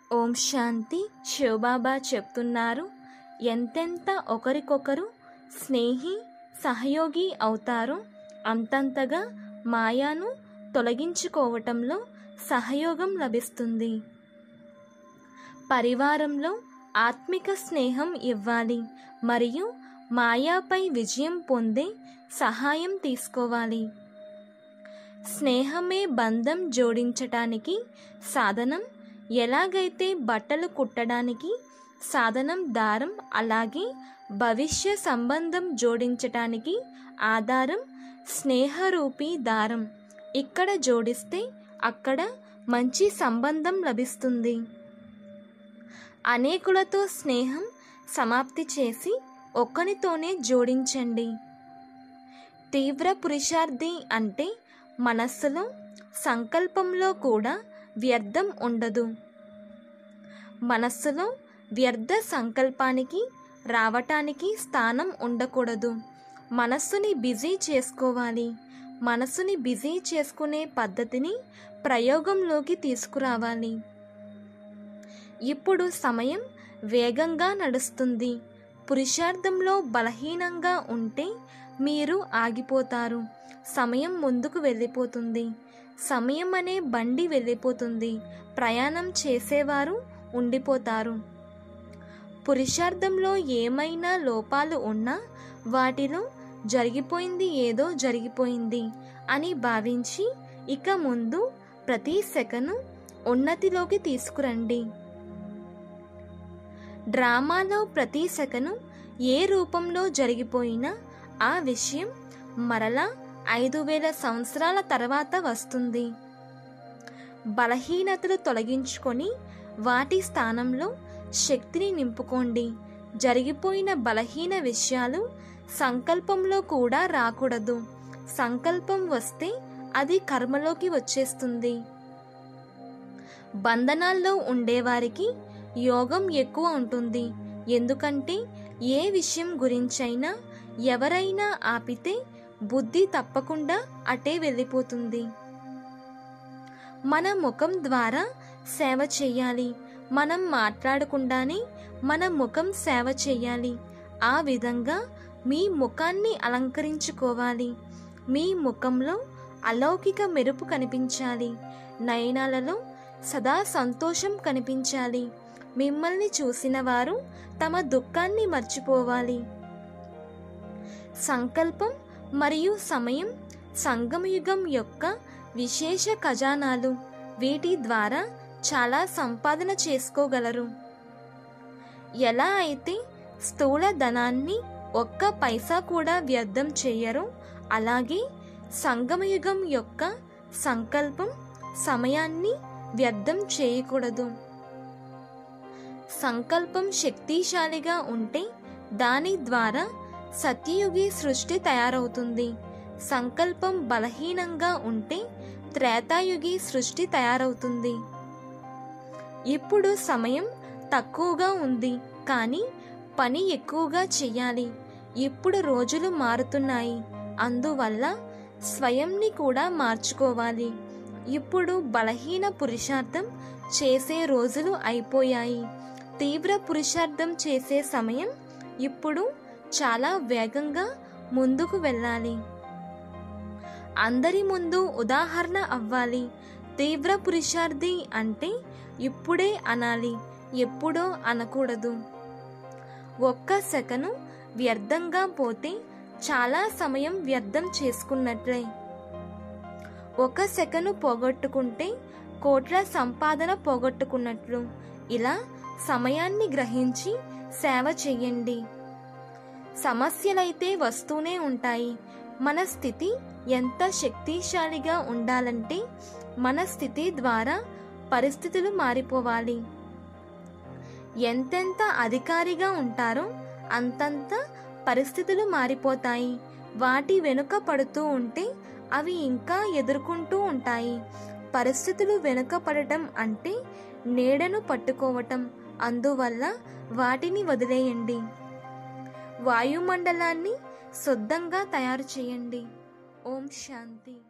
ఓం శాంతి శివబాబా చెప్తున్నారు ఎంతెంత ఒకరికొకరు స్నేహి సహయోగి అవుతారో అంతంతగా మాయాను తొలగించుకోవటంలో సహయోగం లభిస్తుంది పరివారంలో ఆత్మిక స్నేహం ఇవ్వాలి మరియు మాయాపై విజయం పొందే సహాయం తీసుకోవాలి స్నేహమే బంధం జోడించటానికి సాధనం ఎలాగైతే బట్టలు కుట్టడానికి సాధనం దారం అలాగే భవిష్య సంబంధం జోడించటానికి ఆధారం స్నేహరూపీ దారం ఇక్కడ జోడిస్తే అక్కడ మంచి సంబంధం లభిస్తుంది అనేకులతో స్నేహం సమాప్తి చేసి ఒక్కనితోనే జోడించండి తీవ్ర పురుషార్థి అంటే మనస్సులో సంకల్పంలో కూడా వ్యర్థం ఉండదు మనస్సులో వ్యర్థ సంకల్పానికి రావటానికి స్థానం ఉండకూడదు మనస్సుని బిజీ చేసుకోవాలి మనస్సుని బిజీ చేసుకునే పద్ధతిని ప్రయోగంలోకి తీసుకురావాలి ఇప్పుడు సమయం వేగంగా నడుస్తుంది పురుషార్థంలో బలహీనంగా ఉంటే మీరు ఆగిపోతారు సమయం ముందుకు వెళ్ళిపోతుంది సమయం అనే బండి వెళ్ళిపోతుంది ప్రయాణం చేసేవారు ఉండిపోతారు పురుషార్థంలో ఏమైనా లోపాలు ఉన్నా వాటిలో జరిగిపోయింది ఏదో జరిగిపోయింది అని భావించి ఇక ముందు ప్రతి సెకను ఉన్నతిలోకి తీసుకురండి డ్రామాలో ప్రతి సెకను ఏ రూపంలో జరిగిపోయినా ఆ విషయం మరలా ఐదు వేల సంవత్సరాల తర్వాత వస్తుంది బలహీనతలు తొలగించుకొని వాటి స్థానంలో శక్తిని నింపుకోండి జరిగిపోయిన బలహీన విషయాలు సంకల్పంలో కూడా రాకూడదు సంకల్పం వస్తే అది కర్మలోకి వచ్చేస్తుంది బంధనాల్లో ఉండేవారికి యోగం ఎక్కువ ఉంటుంది ఎందుకంటే ఏ విషయం గురించైనా ఎవరైనా ఆపితే బుద్ధి తప్పకుండా అటే వెళ్ళిపోతుంది మన ముఖం ద్వారా సేవ చేయాలి మనం మాట్లాడకుండానే మన ముఖం సేవ చేయాలి ఆ విధంగా మీ ముఖాన్ని అలంకరించుకోవాలి మీ ముఖంలో అలౌకిక మెరుపు కనిపించాలి నయనాలలో సదా సంతోషం కనిపించాలి మిమ్మల్ని చూసిన వారు తమ దుఃఖాన్ని మర్చిపోవాలి సంకల్పం మరియు సమయం సంగమయుగం యొక్క విశేష ఖజానాలు వీటి ద్వారా చాలా సంపాదన చేసుకోగలరు ఎలా అయితే స్థూల ధనాన్ని ఒక్క పైసా కూడా వ్యర్థం చేయరో అలాగే సంగమయుగం యొక్క సంకల్పం సమయాన్ని వ్యర్థం చేయకూడదు సంకల్పం శక్తిశాలిగా ఉంటే దాని ద్వారా సత్యయుగి సృష్టి తయారవుతుంది సంకల్పం బలహీనంగా ఉంటే త్రేతాయుగి సృష్టి తయారవుతుంది ఇప్పుడు సమయం తక్కువగా ఉంది కానీ పని ఎక్కువగా చెయ్యాలి ఇప్పుడు రోజులు మారుతున్నాయి అందువల్ల స్వయంని కూడా మార్చుకోవాలి ఇప్పుడు బలహీన పురుషార్థం చేసే రోజులు అయిపోయాయి తీవ్ర పురుషార్థం చేసే సమయం ఇప్పుడు చాలా వేగంగా ముందుకు వెళ్ళాలి అందరి ముందు ఉదాహరణ అవ్వాలి తీవ్ర పురుషార్థి అంటే ఇప్పుడే అనాలి ఎప్పుడో అనకూడదు ఒక్క సెకను వ్యర్థంగా పోతే చాలా సమయం వ్యర్థం చేసుకున్నట్లే ఒక సెకను పోగొట్టుకుంటే కోట్ల సంపాదన పోగొట్టుకున్నట్లు ఇలా సమయాన్ని గ్రహించి సేవ చెయ్యండి సమస్యలైతే వస్తూనే ఉంటాయి మన స్థితి ఎంత శక్తిశాలిగా ఉండాలంటే మన స్థితి ద్వారా పరిస్థితులు మారిపోవాలి ఎంతెంత అధికారిగా ఉంటారో అంతంత పరిస్థితులు మారిపోతాయి వాటి వెనుక పడుతూ ఉంటే అవి ఇంకా ఎదుర్కొంటూ ఉంటాయి పరిస్థితులు వెనుక పడటం అంటే నీడను పట్టుకోవటం అందువల్ల వాటిని వదిలేయండి వాయుమండలాన్ని శుద్ధంగా తయారు చేయండి ఓం శాంతి